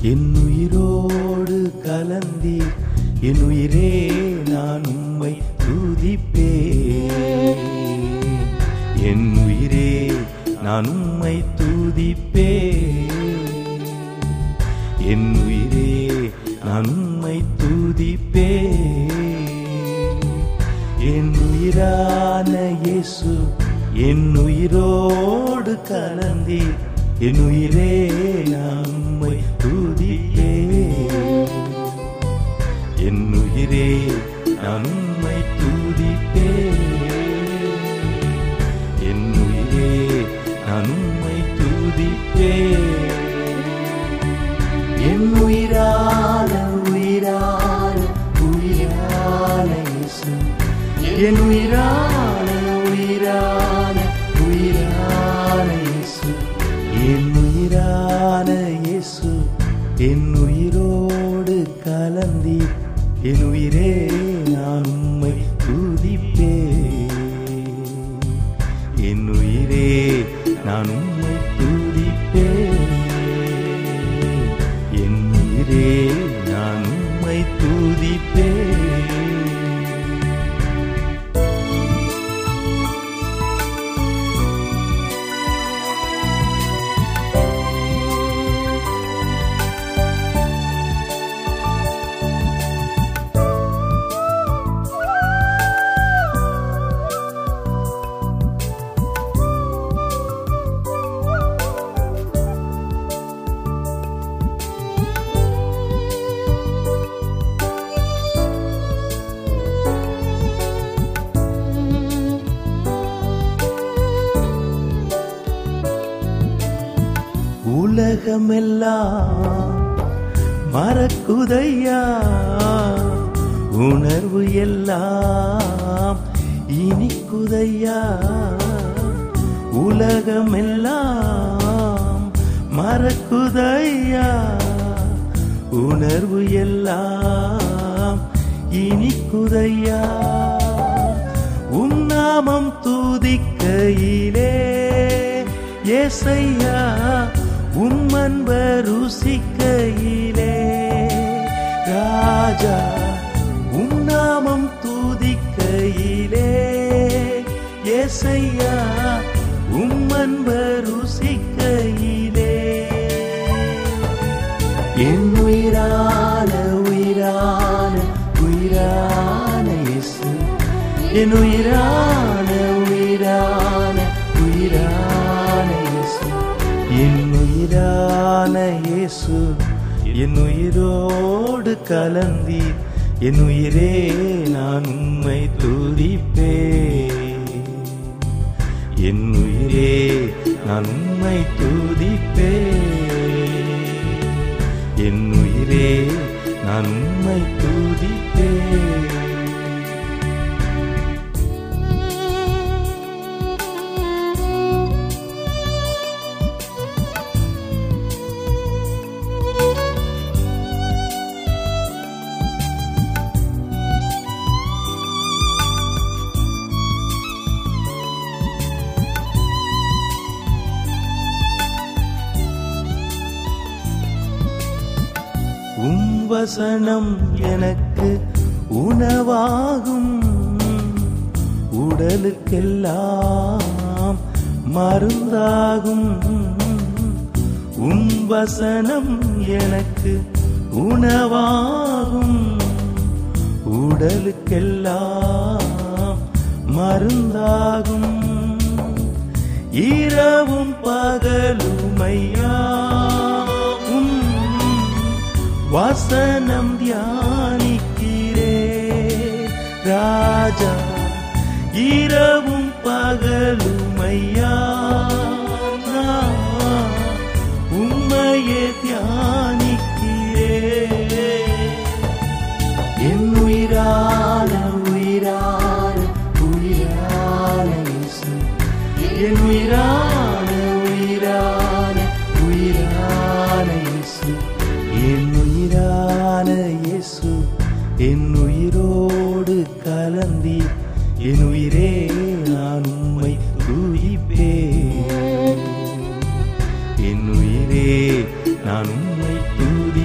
என் உயிரோடு கலந்தீர் என் உயிரே நான் உம்மை துதிப்பேன் என் உயிரே நான் உம்மை துதிப்பேன் என் உயிரே நான் உம்மை துதிப்பேன் என் உயிரான இயேசு என் உயிரோடு கலந்தீர் என் உயிரே நான் உம்மை துதிப்பேன் என் உயிரே நான் உம்மை துதிப்பேன் என் உயிரே நான் உம்மை துதிப்பேன் என் உயிரான உயிரான உயிரான இயேசு என் உயிரான உயிரான உயிரான இயேசு என் உயிரான இயேசு என் உயிரோடு கலந்தி என் உயிரே நான் உம்மை துதிப்பேன் என் உயிரே நான் உம்மை துதிப்பேன் என் உயிரே நான் உம்மை துதிப்பேன் உலகமெல்லாம் மறக்குதையா உணர்வு எல்லாம் இனிக்குதையா உலகமெல்லாம் மறக்குதையா உணர்வு எல்லாம் இனிக்குதையா உன்னாமம் துதிக்கையிலே ஏசையா உம்மன்ப ருசிக்கையிலே ராஜா உன்னாமம் துதிக்கையிலே ஏசையா உம்மன்ப ருசிக்கையிலே என் உயிரான உயிரான உயிரான இயேசு என் உயிரான உயிரான உயிரான இயேசு என் உயிரான இயேசு என் உயிரோடு கலந்தி என் உயிரே நான் உம்மை துதிப்பேன் என் உயிரே நான் உம்மை துதிப்பேன் என் உயிரே நான் உம்மை துதிப்பேன் உம் வசனம் எனக்கு உணவாகும் உடலுக்கெல்லாம் மருந்தாகும் உம் வசனம் எனக்கு உணவாகும் உடலுக்கெல்லாம் மருந்தாகும் இரவும் பகலுமையாவும் வசனம் தியானிக்கிறே ராஜா இரவும் பகலுமையா நான் உம்மையே தியானிக்கிறே என் உயிரான உயிரான உயிரான இயேசு என் உயிரான உயிரான உயிரான இயேசு என் உயிரான இயேசு என் உயிரோடு கலந்தி என் உயிரே நான் உம்மை துதிப்பேன் என் உயிரே நான் உம்மை துதி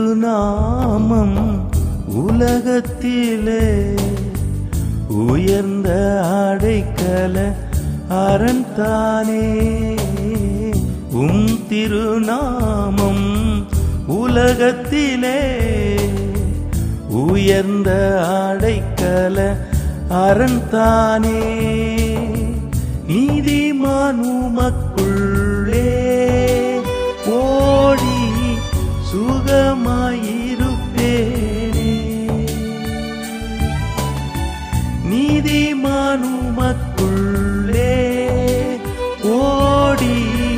திருநாமம் உலகத்திலே உயர்ந்த அடைக்கல அரண் தானே உம் திருநாமம் உலகத்திலே உயர்ந்த அடைக்கல அரண் தானே நீதிமான் உமக்குள்ளே ஓடி சுகமாயிருப்பேனே நீதிமான் உமக்குள்ளே ஓடி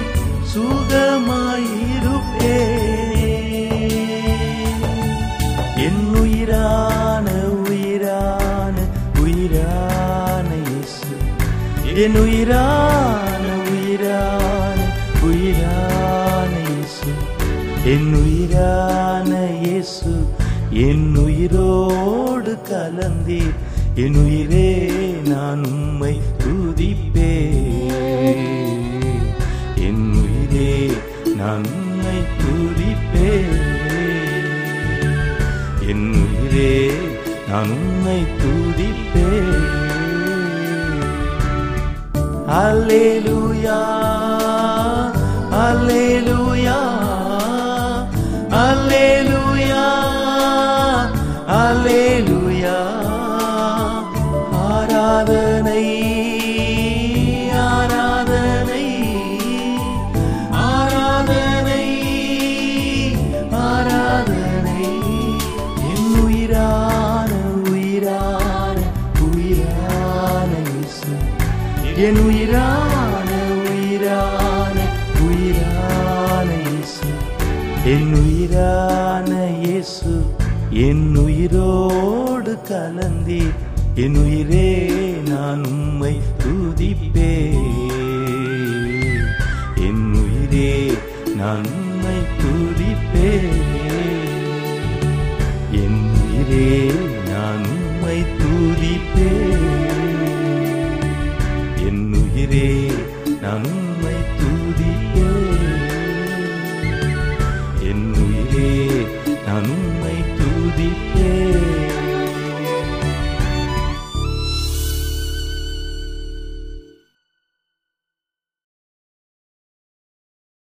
சுகமாயிருப்பேனே என் உயிரான உயிரான உயிரான இயேசு என் உயிரான உயிரான உயிரான இயேசு என் உயிரான இயேசு என் உயிரோடு கலந்தீர் என் உயிரே நான் உம்மை துதிப்பே என் உயிரே நான் உம்மை துதிப்பே என் உயிரே நான் உம்மை துதிப்பே அல்லேலூயா அல்லேலூயா அல்லேலூயா அல்லேலூயா ஆராதனை ஆராதனை ஆராதனை ஆராதனை என் உயிரான உயிரான உயிரான இயேசு என் உயிரான உயிரான உயிரான இயேசு என் உயிரான இயேசு என் உயிரோடு கலந்தீர் என் உயிரே நான் உம்மை துதிப்பே என் உயிரே நான் உம்மை துதிப்பே என் உயிரே நான் உம்மை துதிப்பே என் உயிரே நான் உம்மை துதிப்பே